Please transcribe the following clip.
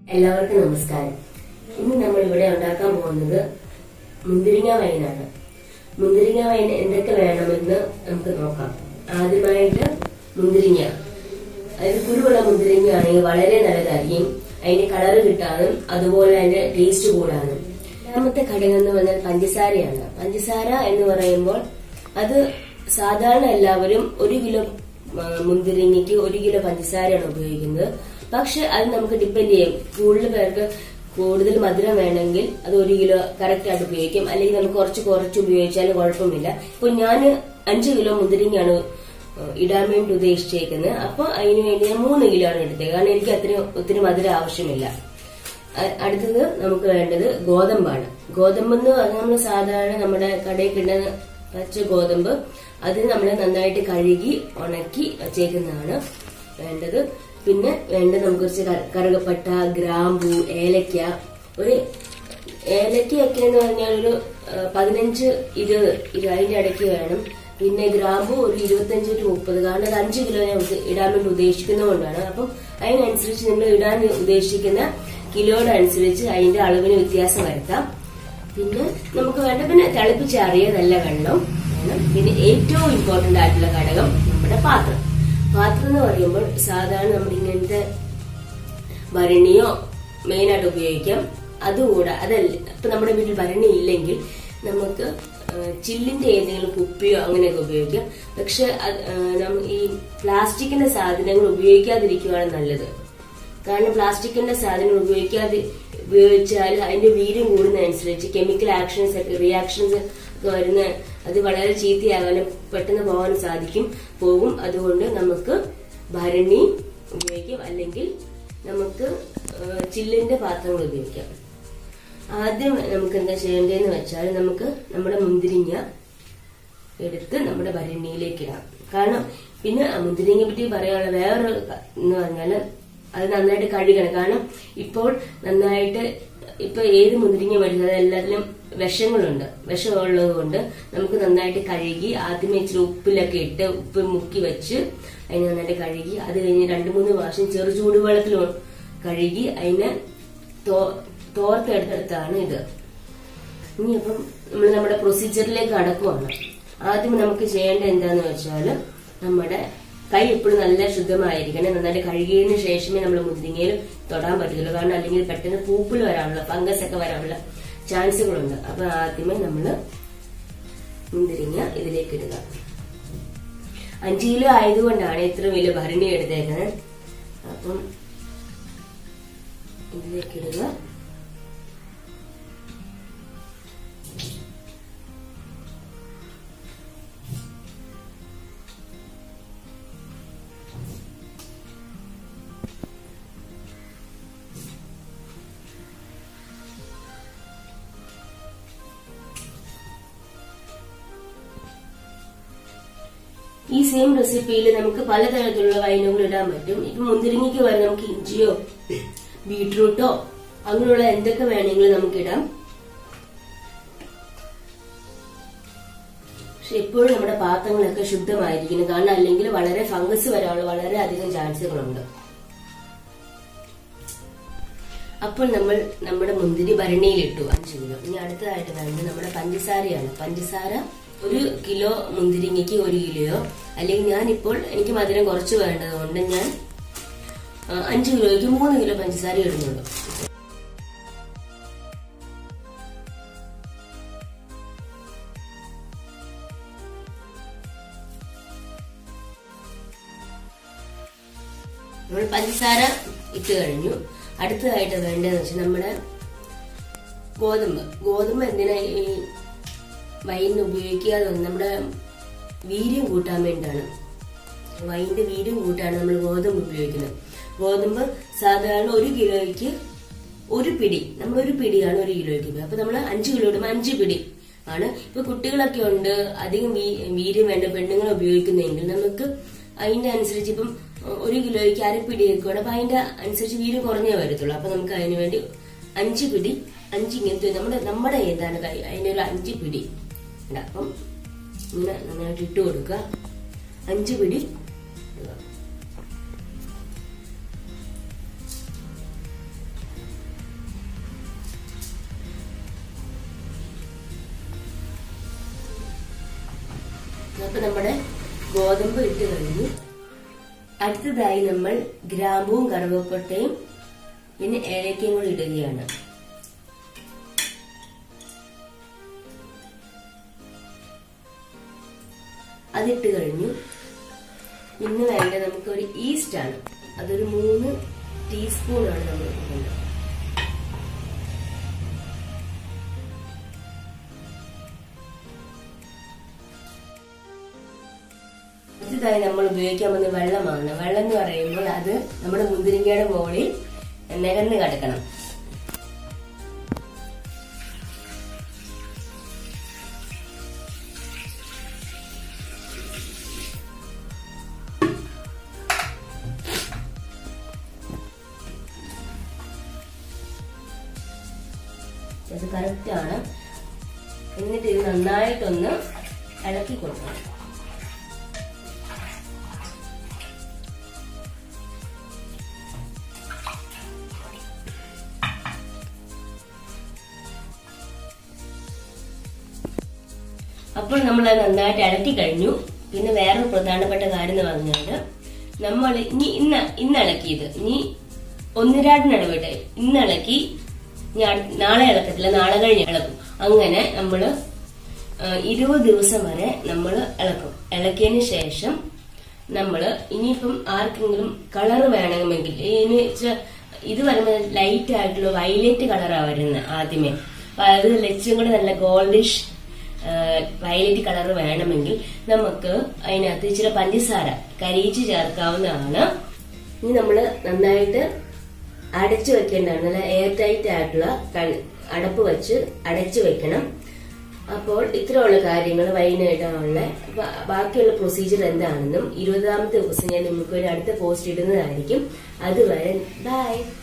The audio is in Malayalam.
എല്ലാവർക്കും നമസ്കാരം ഇന്ന് നമ്മൾ ഇവിടെ ഉണ്ടാക്കാൻ പോകുന്നത് മുന്തിരിങ്ങ വൈനാണ് മുന്തിരിങ്ങ വൈൻ എന്തൊക്കെ വേണമെന്ന് നമുക്ക് നോക്കാം ആദ്യമായിട്ട് മുന്തിരിങ്ങ അതിന് കുരുവുള്ള മുന്തിരിങ്ങ ആണെങ്കിൽ വളരെ നല്ലതായിരിക്കും അതിന്റെ കളർ കിട്ടാനും അതുപോലെ അതിന്റെ ടേസ്റ്റ് കൂടാനും രണ്ടാമത്തെ ഘടകം എന്ന് പറഞ്ഞാൽ പഞ്ചസാരയാണ് പഞ്ചസാര എന്ന് പറയുമ്പോൾ അത് സാധാരണ എല്ലാവരും ഒരു കിലോ ആ, മുന്തിരിങ്ങയ്ക്ക് ഒരു കിലോ പഞ്ചസാരയാണ് ഉപയോഗിക്കുന്നത് പക്ഷെ അത് നമുക്ക് ഡിപ്പെൻഡ് ചെയ്യും കൂടുതൽ പേർക്ക് കൂടുതൽ മധുരം വേണമെങ്കിൽ അത് ഒരു കിലോ കറക്റ്റ് ആയിട്ട് ഉപയോഗിക്കും അല്ലെങ്കിൽ നമുക്ക് കുറച്ച് കുറച്ച് ഉപയോഗിച്ചാലും കുഴപ്പമില്ല ഇപ്പൊ ഞാൻ അഞ്ച് കിലോ മുന്തിരിങ്ങയാണ് ഏഹ് ഇടാൻ വേണ്ടി ഉദ്ദേശിച്ചേക്കുന്നത് അപ്പൊ അതിന് വേണ്ടി ഞാൻ മൂന്ന് കിലോ ആണ് എടുത്തത് കാരണം എനിക്ക് അത്രയും ഒത്തിരി മധുരം ആവശ്യമില്ല അ- അടുത്തത് നമുക്ക് വേണ്ടത് ഗോതമ്പാണ് ഗോതമ്പ് എന്ന് പറഞ്ഞാൽ നമ്മൾ സാധാരണ നമ്മുടെ കടയിൽ കിട്ടുന്ന പച്ച ഗോതമ്പ് അത് നമ്മൾ നന്നായിട്ട് കഴുകി ഉണക്കി വച്ചേക്കുന്നതാണ് വേണ്ടത് പിന്നെ വേണ്ടത് നമുക്ക് കുറച്ച് ക- കറുകപ്പട്ട ഗ്രാമ്പു ഏലക്ക ഒരു ഏലക്കയൊക്കെ എന്ന് പറഞ്ഞാൽ ഒരു ആ, പതിനഞ്ച് ഇരുപത് ഇരു- അതിന്റെ ഇടയ്ക്ക് വേണം പിന്നെ ഗ്രാമ്പു ഒരു ഇരുപത്തഞ്ച് ടു മുപ്പത് കാരണം അത് അഞ്ച് കിലോ ഞാൻ ഉദ്ദ- ഇടാൻ വേണ്ടി ഉദ്ദേശിക്കുന്നതുകൊണ്ടാണ് അപ്പം അതിനനുസരിച്ച് നിങ്ങൾ ഇടാൻ ഉദ്ദേശിക്കുന്ന കിലോയുടെ അനുസരിച്ച് അതിന്റെ അളവിന് വ്യത്യാസം വരുത്താം പിന്നെ നമുക്ക് വേണ്ട പിന്നെ തിളപ്പിച്ചാറിയ നല്ല വെള്ളം വേണം പിന്നെ ഏറ്റവും ഇമ്പോർട്ടന്റ് ആയിട്ടുള്ള ഘടകം നമ്മുടെ പാത്രം പാത്രം എന്ന് പറയുമ്പോൾ സാധാരണ നമ്മുടെ ഇങ്ങനത്തെ ഭരണിയോ മെയിനായിട്ട് ഉപയോഗിക്കാം അതുകൂടെ അതല്ല ഇപ്പൊ നമ്മുടെ വീട്ടിൽ ഭരണി ഇല്ലെങ്കിൽ നമുക്ക് ആ, ചില്ലിന്റെ ഏതെങ്കിലും കുപ്പിയോ അങ്ങനെയൊക്കെ ഉപയോഗിക്കാം പക്ഷെ അത്, ആ, നമ്മ- ഈ പ്ലാസ്റ്റിക്കിന്റെ സാധനങ്ങൾ ഉപയോഗിക്കാതിരിക്കുകയാണ് നല്ലത് കാരണം പ്ലാസ്റ്റിക്കിന്റെ സാധനങ്ങൾ ഉപയോഗിക്കാതെ ഉപയോഗിച്ചാൽ അതിന്റെ വീര്യം കൂടുന്നതനുസരിച്ച് കെമിക്കൽ ആക്ഷൻസ് ഒക്കെ റിയാക്ഷൻസ് ഒക്കെ വരുന്ന അത് വളരെ ചീത്തയാകാനും പെട്ടെന്ന് പോകാനും സാധിക്കും പോകും അതുകൊണ്ട് നമുക്ക് ഭരണി ഉപയോഗിക്കാം അല്ലെങ്കിൽ നമുക്ക് ആ, ചില്ലിന്റെ പാത്രങ്ങൾ ഉപയോഗിക്കാം ആദ്യം നമുക്ക് എന്താ ചെയ്യേണ്ടതെന്ന് വെച്ചാൽ നമുക്ക് നമ്മുടെ മുന്തിരിങ്ങ എടുത്ത് നമ്മുടെ ഭരണിയിലേക്ക് ഇടാം കാരണം പിന്നെ ആ മുന്തിരിങ്ങയെ പറ്റി പറയാനുള്ള വേറൊരു ക- എന്ന് പറഞ്ഞാല് അത് നന്നായിട്ട് കഴുകണം കാരണം ഇപ്പോൾ നന്നായിട്ട് ഇപ്പൊ ഏത് മുന്തിരിങ്ങ മേടിച്ചാലും എല്ലാത്തിലും വിഷങ്ങളുണ്ട് വിഷമുള്ളത് കൊണ്ട് നമുക്ക് നന്നായിട്ട് കഴുകി ആദ്യമേ ഇച്ചിരി ഉപ്പിലൊക്കെ ഇട്ട് ഉപ്പ് മുക്കി വെച്ച് അതിനെ നന്നായിട്ട് കഴുകി അത് കഴിഞ്ഞ് രണ്ട് മൂന്ന് പ്രാവശ്യം ചെറു ചൂടുവെള്ളത്തിൽ കഴുകി അതിനെ തോ- തോർത്തെടുത്താണ് ഇത് ഇനിയിപ്പം നമ്മൾ നമ്മുടെ പ്രൊസീജിയറിലേക്ക് കടക്കുവാണ് ആദ്യം നമുക്ക് ചെയ്യേണ്ട എന്താന്ന് വെച്ചാൽ നമ്മുടെ കൈ എപ്പോഴും നല്ല ശുദ്ധമായിരിക്കണം നന്നായിട്ട് കഴുകിയതിനു ശേഷമേ നമ്മൾ മുന്തിരിങ്ങയിൽ തൊടാൻ പറ്റുള്ളൂ കാരണം അല്ലെങ്കിൽ പെട്ടെന്ന് പൂപ്പിൽ വരാനുള്ള ഫംഗസ് ഒക്കെ വരാനുള്ള ചാൻസുകളുണ്ട് അപ്പൊ ആദ്യമേ നമ്മൾ മുന്തിരിങ്ങ ഇതിലേക്ക് ഇടുക അഞ്ച് കിലോ ആയതുകൊണ്ടാണ് ഇത്ര വലിയ ഭരണി എടുത്തേക്കുന്നത് അപ്പം ഇതിലേക്ക് ഇടുക ഈ സെയിം റെസിപ്പിയിൽ നമുക്ക് പലതരത്തിലുള്ള വൈനുകൾ ഇടാൻ പറ്റും ഇപ്പൊ മുന്തിരിങ്ങയ്ക്ക് വരെ നമുക്ക് ഇഞ്ചിയോ ബീട്രൂട്ടോ അങ്ങനെയുള്ള എന്തൊക്കെ വേണമെങ്കിലും നമുക്ക് ഇടാം പക്ഷെ എപ്പോഴും നമ്മുടെ പാത്രങ്ങളൊക്കെ ശുദ്ധമായിരിക്കണം കാരണം അല്ലെങ്കിൽ വളരെ ഫംഗസ് വരാനുള്ള വളരെ അധികം ചാൻസുകളുണ്ട് അപ്പോൾ നമ്മൾ നമ്മുടെ മുന്തിരി ഭരണിയിലിട്ടു അഞ്ച് കിലോ ഇനി അടുത്തതായിട്ട് വേണ്ടത് നമ്മുടെ പഞ്ചസാരയാണ് പഞ്ചസാര ഒരു കിലോ മുന്തിരിങ്ങയ്ക്ക് ഒരു കിലോയോ അല്ലെങ്കിൽ ഞാനിപ്പോൾ എനിക്ക് മധുരം കുറച്ച് വേണ്ടതുകൊണ്ട് ഞാൻ ആ, അഞ്ച് കിലോയ്ക്ക് മൂന്ന് കിലോ പഞ്ചസാര ഇടുന്നുള്ളൂ നമ്മൾ പഞ്ചസാര ഇട്ട് കഴിഞ്ഞു അടുത്തതായിട്ട് വേണ്ടതെന്ന് വെച്ചാൽ നമ്മുടെ ഗോതമ്പ് ഗോതമ്പ് എന്തിനാ ഈ വൈനിന് ഉപയോഗിക്കാതെ വന്ന് നമ്മുടെ വീര്യം കൂട്ടാൻ വേണ്ടിയാണ് വൈൻ്റെ വീര്യം കൂട്ടാണ് നമ്മൾ ഗോതമ്പ് ഉപയോഗിക്കുന്നത് ഗോതമ്പ് സാധാരണ ഒരു കിലോയ്ക്ക് ഒരു പിടി നമ്മൾ ഒരു പിടിയാണ് ഒരു കിലോയ്ക്ക് ഉപയോഗിക്കുക. അപ്പൊ നമ്മൾ അഞ്ച് കിലോ ഇടുമ്പോൾ അഞ്ച് പിടി ആണ് ഇപ്പൊ കുട്ടികളൊക്കെ ഉണ്ട് അധികം വീ- വീര്യം വേണ്ട പെണ്ണുങ്ങൾ ഉപയോഗിക്കുന്നെങ്കിൽ നമുക്ക് അതിന്റെ അനുസരിച്ച് ഇപ്പം ഒരു കിലോയ്ക്ക് അരപ്പിടി വെക്കുകയാണ് അപ്പൊ അതിന്റെ അനുസരിച്ച് വീര്യം കുറഞ്ഞേ വരത്തുള്ളൂ അപ്പൊ നമുക്ക് അതിന് വേണ്ടി അഞ്ച് പിടി അഞ്ച് ഇങ്ങനത്തെ നമ്മുടെ നമ്മുടെ ഏതാണ് കൈ അതിന്റെ ഒരു അഞ്ച് പിടി ഉണ്ട്. അപ്പം ഇങ്ങനെ നന്നായിട്ട് ഇട്ട് കൊടുക്കുക അഞ്ച് പിടി ഇടുക. അപ്പൊ നമ്മുടെ ഗോതമ്പ് ഇട്ട് കഴിഞ്ഞു അടുത്തതായി നമ്മൾ ഗ്രാമ്പുവും കറുവപ്പട്ടയും പിന്നെ ഏലക്കയും കൂടി ഇടുകയാണ് അതിട്ട് കഴിഞ്ഞു പിന്നെ വേണ്ട നമുക്ക് ഒരു ഈസ്റ്റ് ആണ് അതൊരു മൂന്ന് ടീസ്പൂൺ ആണ് നമ്മൾ ഇടുന്നത് അടുത്തതായി നമ്മൾ ഉപയോഗിക്കാൻ പോകുന്ന വെള്ളമാണ് വെള്ളം എന്ന് പറയുമ്പോൾ അത് നമ്മുടെ മുന്തിരിങ്ങയുടെ മുകളിൽ നികന്ന് കിടക്കണം ഇത് കറക്റ്റ് ആണ് എന്നിട്ട് ഇത് നന്നായിട്ടൊന്ന് ഇളക്കി കൊടുക്കണം അപ്പോൾ നമ്മൾ അത് നന്നായിട്ട് ഇളക്കി കഴിഞ്ഞു പിന്നെ വേറെ പ്രധാനപ്പെട്ട കാര്യം എന്ന് പറഞ്ഞാല് നമ്മൾ ഇനി ഇന്ന് ഇന്ന് ഇളക്കിയത് ഇനി ഒന്നിരാടിനിടവിട്ട് ഇന്ന് ഇളക്കി ഇനി അടുത്ത- നാളെ ഇളക്കത്തില്ല നാളെ കഴിഞ്ഞ് ഇളക്കും അങ്ങനെ നമ്മള് ആ, ഇരുപത് ദിവസം വരെ നമ്മൾ ഇളക്കും ഇളക്കിയതിന് ശേഷം നമ്മള് ഇനിയിപ്പം ആർക്കെങ്കിലും കളർ വേണമെങ്കിൽ ഇനി വെച്ചാ ഇത് വരുമ്പോൾ ലൈറ്റ് ആയിട്ടുള്ള വയലറ്റ് കളറാണ് വരുന്നത് ആദ്യമേ അപ്പൊ അത് ലച്ചും കൂടെ നല്ല ഗോൾഡിഷ് വയലറ്റ് കളർ വേണമെങ്കിൽ നമുക്ക് അതിനകത്ത് ഇച്ചിരി പഞ്ചസാര കരിയിച്ച് ചേർക്കാവുന്നതാണ് ഇനി നമ്മൾ നന്നായിട്ട് അടച്ചു വെക്കേണ്ടതാണ് നല്ല എയർ ടൈറ്റ് ആയിട്ടുള്ള ക- അടപ്പ് വെച്ച് അടച്ചു വെക്കണം അപ്പോൾ ഇത്രയുള്ള കാര്യങ്ങൾ വൈകുന്നേരമുള്ള ബാക്കിയുള്ള പ്രൊസീജിയർ എന്താണെന്നും ഇരുപതാമത്തെ ദിവസം ഞാൻ നിങ്ങൾക്ക് ഒരു അടുത്ത പോസ്റ്റ് ഇടുന്നതായിരിക്കും അതുവരെ ബൈ